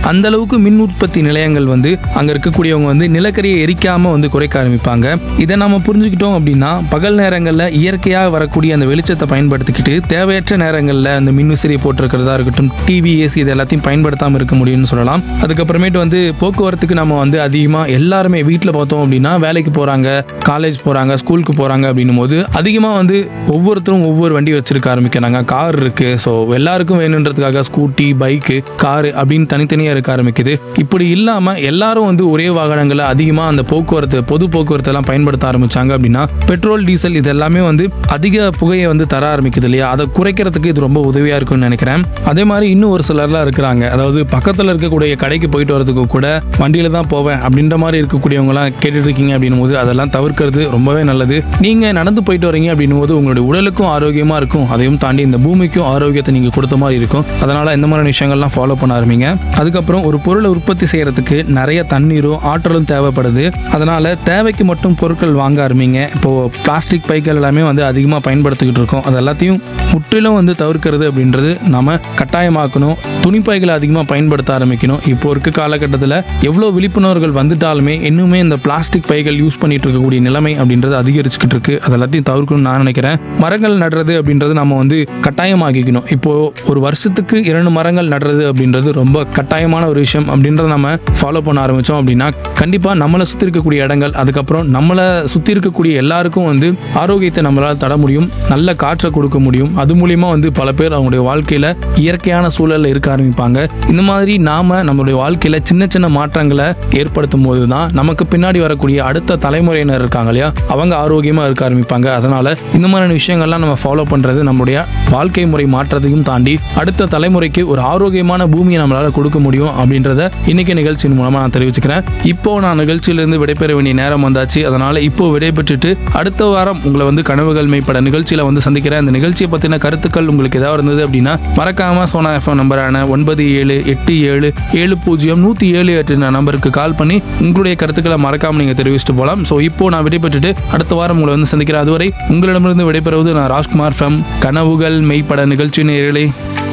அந்த அளவுக்கு மின் உற்பத்தி நிலையங்கள் வந்து அங்க இருக்கக்கூடியவங்க வந்து நிலக்கரியை எரிக்காம வந்து குறைக்க ஆரம்பிப்பாங்க இதை நம்ம புரிஞ்சுக்கிட்டோம் அப்படின்னா பகல் நேரங்களில் இயற்கையாக வரக்கூடிய அந்த வெளிச்சத்தை பயன்படுத்திக்கிட்டு தேவையற்ற நேரங்களில் அந்த மின்விசிறி போட்டிருக்கிறதா இருக்கட்டும் டிவி ஏசி இது எல்லாத்தையும் பயன்படுத்தாமல் இருக்க முடியும்னு சொல்லலாம் அதுக்கப்புறமேட்டு வந்து போக்குவரத்துக்கு நம்ம வந்து அதிகமாக எல்லாருமே வீட்டில் பார்த்தோம் அப்படின்னா வேலைக்கு போகிறாங்க காலேஜ் போகிறாங்க ஸ்கூலுக்கு போகிறாங்க அப்படின்னும் போது அதிகமாக வந்து ஒவ்வொருத்தரும் ஒவ்வொரு வண்டி வச்சிருக்க ஆரம்பிக்கிறாங்க கார் இருக்கு ஸோ எல்லாருக்கும் வேணுன்றதுக்காக ஸ்கூட்டி பைக்கு காரு அப்படின்னு தனித்தனியாக இருக்க ஆரம்பிக்குது இப்படி இல்லாமல் எல்லாரும் வந்து ஒரே வாகனங்களை அதிகமாக அந்த போக்குவரத்து பொது போக்குவரத்து எல்லாம் பயன்படுத்த ஆரம்பிச்சாங்க அப்படின்னா பெட்ரோல் டீசல் இது எல்லாமே வந்து அதிக புகையை வந்து தர ஆரம்பிக்குது இல்லையா அதை குறைக்கிறதுக்கு இது ரொம்ப உதவியாக இருக்கும்னு நினைக்கிறேன் அதே மாதிரி இன்னும் ஒரு சிலர்லாம் இருக்கிறாங்க அதாவது பக்கத்தில் இருக்கக்கூடிய கடைக்கு போயிட்டு வரதுக்கு கூட வண்டியில தான் போவேன் அப்படின்ற மாதிரி இருக்கக்கூடியவங்கலாம் கேட்டுட்டு இருக்கீங்க அப்படின்னும் போது அதெல்லாம் தவிர்க்கிறது ரொம்பவே நல்லது நீங்க நடந்து போயிட்டு வரீங்க அப்படின்னும் போது உங்களுடைய உடலுக்கும் ஆரோக்கியமா இருக்கும் அதையும் தாண்டி இந்த பூமிக்கும் ஆரோக்கியத்தை நீங்க கொடுத்த மாதிரி இருக்கும் அதனால இந்த மாதிரியான விஷயங்கள்லாம் ஃபாலோ பண்ண ஆரம்பிங்க அதுக்கப்புறம் ஒரு பொருளை உற்பத்தி செய்யறதுக்கு நிறைய தண்ணீரும் ஆற்றலும் தேவைப்படுது அதனால தேவைக்கு மட்டும் பொருட்கள் வாங்க ஆரம்பிங்க இப்போ பிளாஸ்டிக் பைகள் எல்லாமே வந்து அதிகமாக பயன்படுத்திக்கிட்டு இருக்கோம் அது எல்லாத்தையும் முற்றிலும் வந்து தவிர்க்கிறது அப்படின்றது நாம கட்டாயமாக்கணும் துணிப்பைகளை அதிகமாக பயன்படுத்த ஆரம்பிக்கணும் இப்போ இருக்க காலகட்டத்தில் எவ்வளோ விழிப்புணர்வுகள் வந்துட்டாலுமே இன்னுமே இந்த பிளாஸ்டிக் பைகள் யூஸ் பண்ணிட்டு இருக்கக்கூடிய நிலைமை அப்படின்றது அதிகரிச்சுக்கிட்டு இருக்கு அது எல்லாத்தையும் தவிர்க்கணும்னு நான் நினைக்கிறேன் மரங்கள் நடுறது அப்படின்றது நம்ம வந்து கட்டாயமாக்கிக்கணும் இப்போ ஒரு வருஷத்துக்கு இரண்டு மரங்கள் நடுறது அப்படின்றது ரொம்ப கட்டாயமான ஒரு விஷயம் அப்படின்றத நம்ம ஃபாலோ பண்ண ஆரம்பிச்சோம் அப்படின்னா கண்டிப்பாக நம்மளை சுற்றி இருக்கக்கூடிய இடங்கள் அதுக்கப்புறம் நம்மளை சுற்றி இருக்கக்கூடிய எல்லாருக்கும் வந்து ஆரோக்கியத்தை நம்மளால் தர முடியும் நல்ல காற்றை கொடுக்க முடியும் அது மூலியமா வந்து பல பேர் அவங்களுடைய வாழ்க்கையில இயற்கையான சூழல்ல இருக்க ஆரம்பிப்பாங்க இந்த மாதிரி நாம நம்மளுடைய வாழ்க்கையில சின்ன சின்ன மாற்றங்களை ஏற்படுத்தும் போது தான் நமக்கு பின்னாடி வரக்கூடிய அடுத்த தலைமுறையினர் இருக்காங்க இல்லையா அவங்க ஆரோக்கியமா இருக்க ஆரம்பிப்பாங்க அதனால இந்த மாதிரியான விஷயங்கள்லாம் நம்ம ஃபாலோ பண்றது நம்மளுடைய வாழ்க்கை முறை மாற்றத்தையும் தாண்டி அடுத்த தலைமுறைக்கு ஒரு ஆரோக்கியமான பூமியை நம்மளால கொடுக்க முடியும் அப்படின்றத இன்னைக்கு நிகழ்ச்சியின் மூலமா நான் தெரிவிச்சுக்கிறேன் இப்போ நான் நிகழ்ச்சியிலிருந்து விடைபெற வேண்டிய நேரம் வந்தாச்சு அதனால இப்போ விடைபெற்றுட்டு அடுத்த வாரம் உங்களை வந்து கனவுகள் மெய்ப்பட நிகழ்ச்சியில வந்து சந்திக்கிறேன் இந்த நிகழ்ச்சியை பத்தின கருத்துக்கள் உங்களுக்கு ஏதாவது இருந்தது அப்படின்னா மறக்காம சோனா எஃப்எம் நம்பரான ஒன்பது ஏழு எட்டு ஏழு ஏழு பூஜ்ஜியம் நூத்தி ஏழு எட்டு நம்பருக்கு கால் பண்ணி உங்களுடைய கருத்துக்களை மறக்காம நீங்க தெரிவிச்சுட்டு போகலாம் ஸோ இப்போ நான் விடைபெற்றுட்டு அடுத்த வாரம் உங்களை வந்து சந்திக்கிறேன் அதுவரை உங்களிடமிருந்து விடைபெறுவது நான் ராஜ்குமார் ஃபெம் கனவுகள் மெய்ப்பட நிகழ்ச்சி நேரலை